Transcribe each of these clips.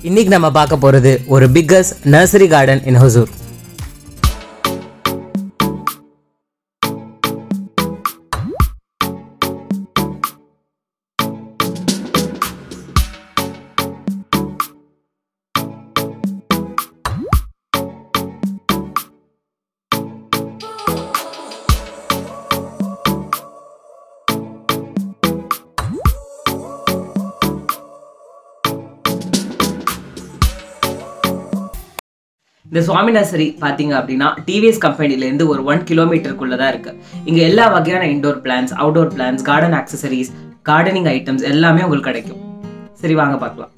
இன்னைக்கு நம்ம பார்க்க போறது ஒரு biggest nursery garden in Hosur இந்த சுவாமி நர்சரி பார்த்தீங்க அப்படின்னா டிவிஎஸ் கம்பெனிலேருந்து ஒரு ஒன் கிலோமீட்டருக்குள்ள தான் இருக்கு இங்கே எல்லா வகையான indoor plants outdoor plants garden accessories gardening items எல்லாமே உங்களுக்கு கிடைக்கும் சரி வாங்க பார்க்கலாம்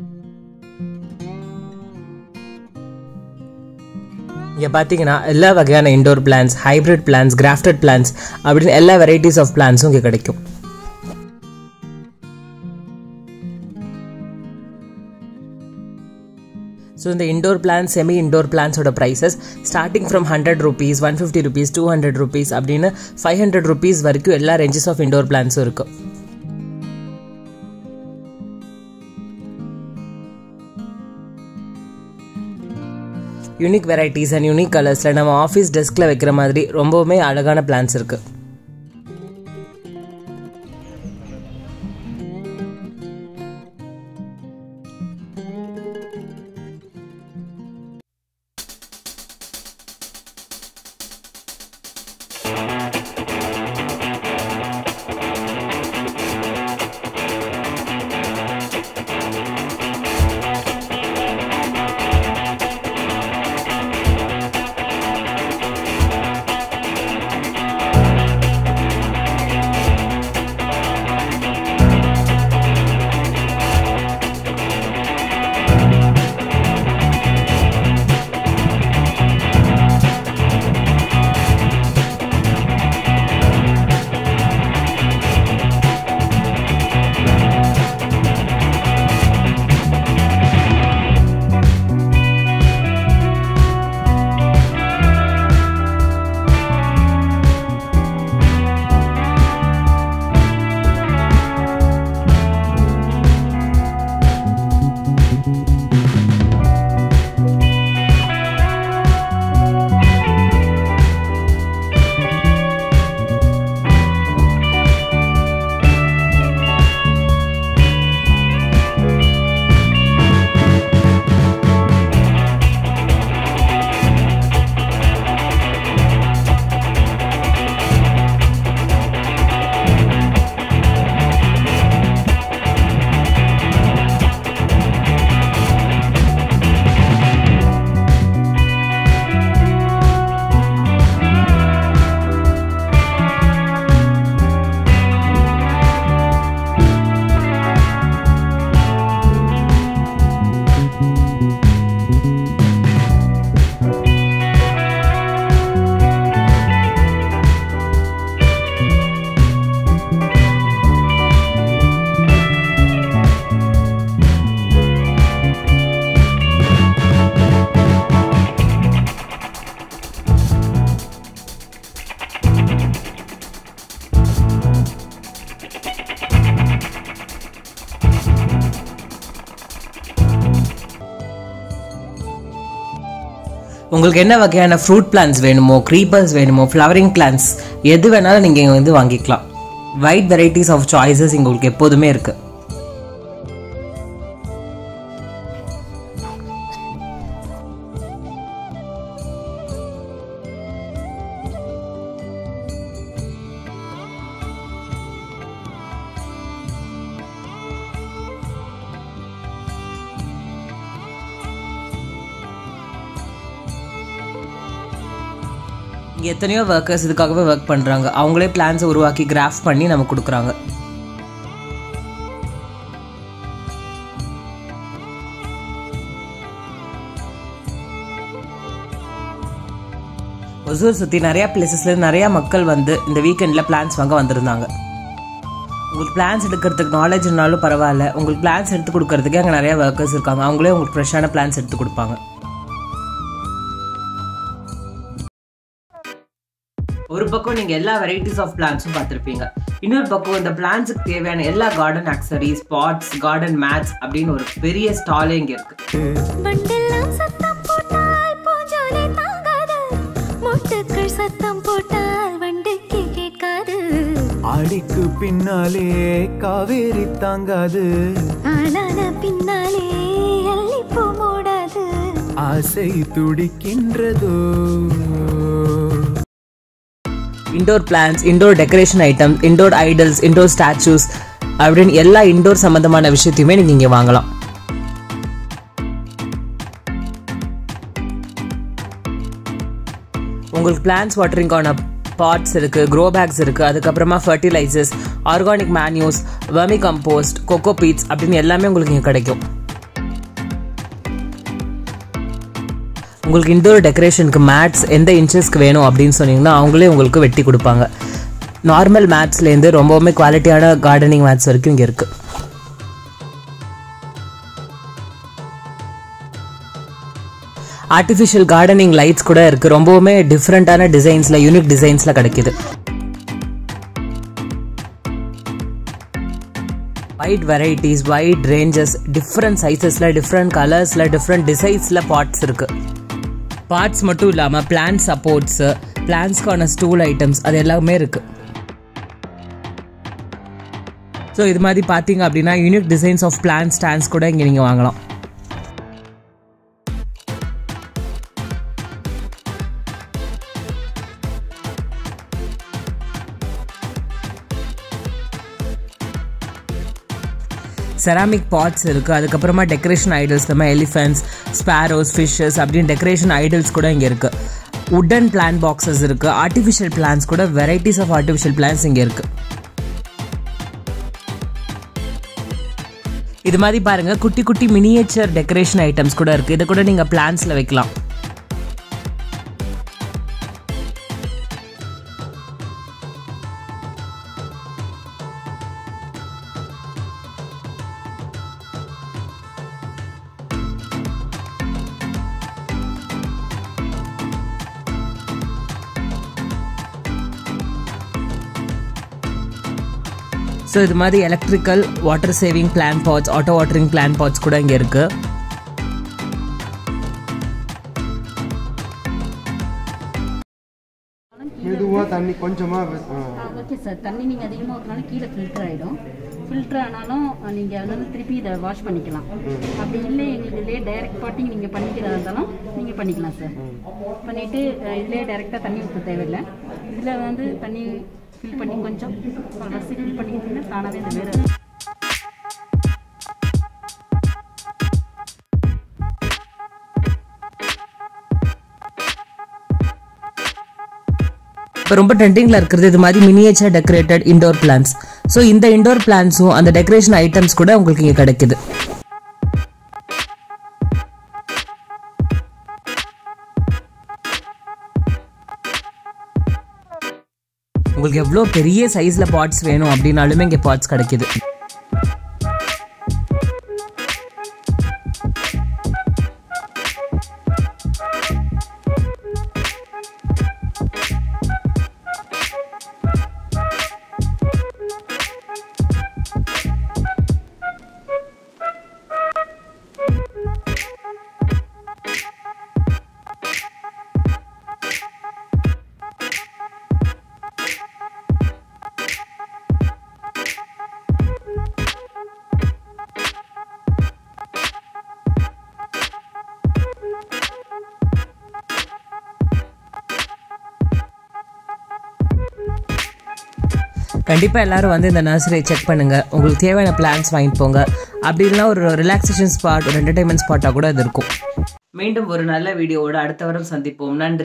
இங்கே பார்த்தீங்கன்னா எல்லா வகையான indoor plants hybrid plants grafted plants அப்படின்னு எல்லா வெரைட்டிஸ் ஆஃப் பிளான்ஸும் இங்கே கிடைக்கும் ஸோ இந்த இண்டோர் பிளான்ஸ் செமி இண்டோர் பிளான்ஸோட prices starting from hundred rupees one fifty rupees two hundred rupees அப்படின்னு ஃபைவ் ஹண்ட்ரட் ருபீஸ் வரைக்கும் எல்லா ரேஞ்சஸ் ஆஃப் இண்டோர் பிளான்ஸும் இருக்கும் யூனிக் வெரைட்டிஸ் அண்ட் யூனிக் கலர்ஸில் நம்ம ஆஃபீஸ் டெஸ்கில் வைக்கிற மாதிரி ரொம்பவுமே அழகான பிளான்ஸ் இருக்குது உங்களுக்கு என்ன வகையான ஃப்ரூட் பிளான்ஸ் வேணுமோ க்ரீப்பர்ஸ் வேணுமோ ஃப்ளவரிங் பிளான்ஸ் எது வேணாலும் நீங்கள் இங்கே வந்து வாங்கிக்கலாம் வைட் வெரைட்டிஸ் ஆஃப் சாய்ஸஸ் இங்கே உங்களுக்கு எப்போதுமே இருக்குது இங்கே எத்தனையோ ஒர்க்கர்ஸ் இதுக்காகவே ஒர்க் பண்ணுறாங்க அவங்களே பிளான்ஸை உருவாக்கி கிராஃப்ட் பண்ணி நமக்கு கொடுக்குறாங்க ஒசூர் சுற்றி நிறையா பிளேசஸ்லேருந்து நிறையா மக்கள் வந்து இந்த வீக்கெண்டில் பிளான்ஸ் வாங்க வந்திருந்தாங்க உங்களுக்கு பிளான்ஸ் எடுக்கிறதுக்கு நாலேஜ் இருந்தாலும் பரவாயில்ல உங்களுக்கு பிளான்ஸ் எடுத்து கொடுக்கறதுக்கு அங்கே நிறையா ஒர்க்கர்ஸ் இருக்காங்க அவங்களே உங்களுக்கு ஃப்ரெஷ்ஷான பிளான்ஸ் எடுத்து கொடுப்பாங்க ஒரு பக்கம் நீங்க எல்லா வெரைட்டிஸ் ஆஃப் பிளான்ஸும் பார்த்துருப்பீங்க இன்னொரு பக்கம் இந்த பிளான்ஸுக்கு தேவையான எல்லா garden accessories pots garden mats அப்படின்னு ஒரு பெரிய ஸ்டாலே இங்கே இருக்கு வண்டெல்லாம் சத்தம் போட்டால் பூஞ்சோலை தாங்காது மொட்டுக்கள் சத்தம் போட்டால் வண்டுக்கு கேட்காது அடிக்கு பின்னாலே காவேரி தாங்காது ஆளான பின்னாலே அள்ளிப்பூ மூடாது ஆசை துடிக்கின்றதோ indoor plants indoor decoration item indoor idols indoor statues அப்படின்னு எல்லா இண்டோர் சம்பந்தமான விஷயத்தையுமே நீங்கள் இங்கே வாங்கலாம் உங்களுக்கு பிளான்ஸ் வாட்டரிங்கான பாட்ஸ் இருக்கு க்ரோ பேக்ஸ் இருக்கு அதுக்கப்புறமா fertilisers organic manures vermicompost coco peats அப்படின்னு எல்லாமே உங்களுக்கு இங்கே கிடைக்கும் உங்களுக்கு இண்டோர் டெக்கரேஷனுக்கு மேட்ஸ் எந்த இன்ச்சஸ்க்கு வேணும் அப்படின்னு சொன்னீங்கன்னா அவங்களே உங்களுக்கு வெட்டி கொடுப்பாங்க நார்மல் மேட்ஸ்லேருந்து ரொம்பவுமே குவாலிட்டியான கார்டனிங் மேட்ஸ் வரைக்கும் இங்கே இருக்குது ஆர்டிஃபிஷியல் கார்டனிங் லைட்ஸ் கூட இருக்குது ரொம்பவுமே டிஃப்ரெண்ட்டான டிசைன்ஸில் யூனிக் டிசைன்ஸில் கிடைக்குது wide varieties wide ranges different சைஸஸில் டிஃப்ரெண்ட் கலர்ஸில் டிஃப்ரெண்ட் டிசைன்ஸில் பாட்ஸ் இருக்குது பாட்ஸ் மட்டும் இல்லாமல் பிளான்ட் சப்போர்ட்ஸு பிளான்ஸ்க்கான ஸ்டூல் ஐட்டம்ஸ் அது எல்லாமே இருக்குது ஸோ இது மாதிரி பார்த்தீங்க அப்படின்னா unique designs of plant stands கூட இங்கே நீங்கள் வாங்கலாம் செராமிக் பாட்ஸ் இருக்குது அதுக்கப்புறமா டெக்கரேஷன் ஐடல்ஸ் நம்ம எலிஃபென்ட்ஸ் ஸ்பேரோஸ் ஃபிஷ்ஷஸ் அப்படின்னு டெக்கரேஷன் ஐடல்ஸ் கூட இங்கே இருக்குது உட்டன் பிளான் பாக்ஸஸ் இருக்குது ஆர்டிஃபிஷியல் பிளான்ஸ் கூட வெரைட்டிஸ் ஆஃப் ஆர்டிஃபிஷியல் பிளான்ஸ் இங்கே இருக்குது இது மாதிரி பாருங்க குட்டி குட்டி மினியேச்சர் டெக்கரேஷன் ஐட்டம்ஸ் கூட இருக்குது இதை கூட நீங்கள் பிளான்ஸில் வைக்கலாம் ஸோ இது மாதிரி electrical water saving plant pots auto watering plant pots கூட இங்கே இருக்குது மெதுவாக தண்ணி கொஞ்சமாக ஓகே சார் தண்ணி நீங்கள் அதிகமாக ஊற்றினாலும் கீழே ஃபில்டர் ஆகிடும் ஃபில்டர் ஆனாலும் நீங்கள் வந்து திருப்பி இதை வாஷ் பண்ணிக்கலாம் அப்படி இல்லை எங்களுக்கு இதிலே டைரக்ட் பாட்டிங் நீங்கள் பண்ணிக்கிறதா இருந்தாலும் நீங்கள் பண்ணிக்கலாம் சார் பண்ணிவிட்டு இதிலே டைரெக்டாக தண்ணி ஊற்ற தேவையில்லை இதில் வந்து தண்ணி ஃபில் பண்ணி கொஞ்சம் ஃபஸ்ட்டு ஃபில் பண்ணிக்கிட்டீங்கன்னா தானாகவே இந்த வேறு இப்போ ரொம்ப ட்ரெண்டிங்கில் இருக்கிறது இது மாதிரி miniature decorated indoor plants so இந்த இண்டோர் பிளான்ஸும் அந்த டெக்கரேஷன் ஐட்டம்ஸ் கூட உங்களுக்கு இங்கே கிடைக்குது உங்களுக்கு எவ்வளோ பெரிய சைஸில் பாட்ஸ் வேணும் அப்படின்னாலுமே இங்கே பாட்ஸ் கிடைக்குது கண்டிப்பாக எல்லாரும் வந்து இந்த நர்சரியை செக் பண்ணுங்கள் உங்களுக்கு தேவையான பிளான்ஸ் வாங்கிட்டு போங்க அப்படி இல்லைனா ஒரு ரிலாக்ஸேஷன் ஸ்பாட் ஒரு என்டர்டைன்மெண்ட் ஸ்பாட்டாக கூட அது இருக்கும் மீண்டும் ஒரு நல்ல வீடியோவோட அடுத்த வாரம் சந்திப்போம் நன்றி